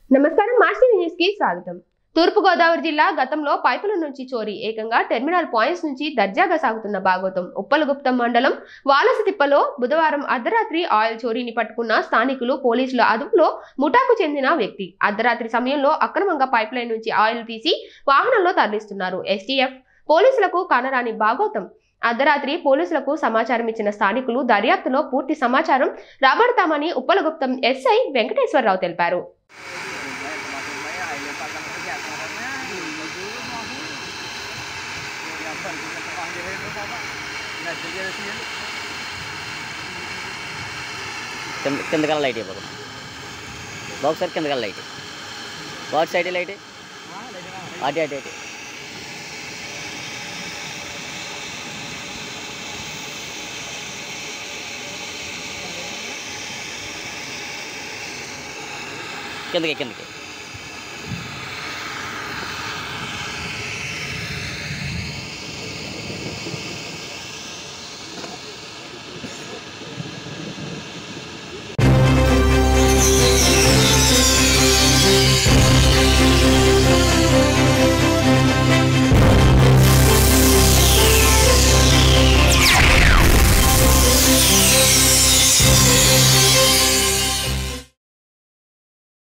నమస్కారం మార్చి న్యూస్ కి స్వాగతం తూర్పుగోదావరి జిల్లా గతంలో పైపుల నుంచి చోరీ ఏకంగా టెర్మినల్ పాయింట్స్ నుంచి దర్జాగా సాగుతున్న భాగవతం ఉప్పలగుప్తం మండలం వాలసతిప్పలో బుధవారం అర్ధరాత్రి ఆయిల్ చోరీని పట్టుకున్న స్థానికులు పోలీసుల అదుపులో ముఠాకు చెందిన వ్యక్తి అర్ధరాత్రి సమయంలో అక్రమంగా పైప్ లైన్ నుంచి ఆయిల్ తీసి వాహనంలో తరలిస్తున్నారు ఎస్టీఎఫ్ పోలీసులకు కానరాని భాగవతం అర్ధరాత్రి పోలీసులకు సమాచారం ఇచ్చిన స్థానికులు దర్యాప్తులో పూర్తి సమాచారం రాబడతామని ఉప్పలగుప్తం ఎస్ఐ వెంకటేశ్వరరావు తెలిపారు కింద కిందకల్లా లైట్ అయిపోదు బాక్స్ సైడ్ కిందకల్లా లైట్ బాక్స్ సైడ్ లైట్ అటు అటు అటు కిందకి కిందకి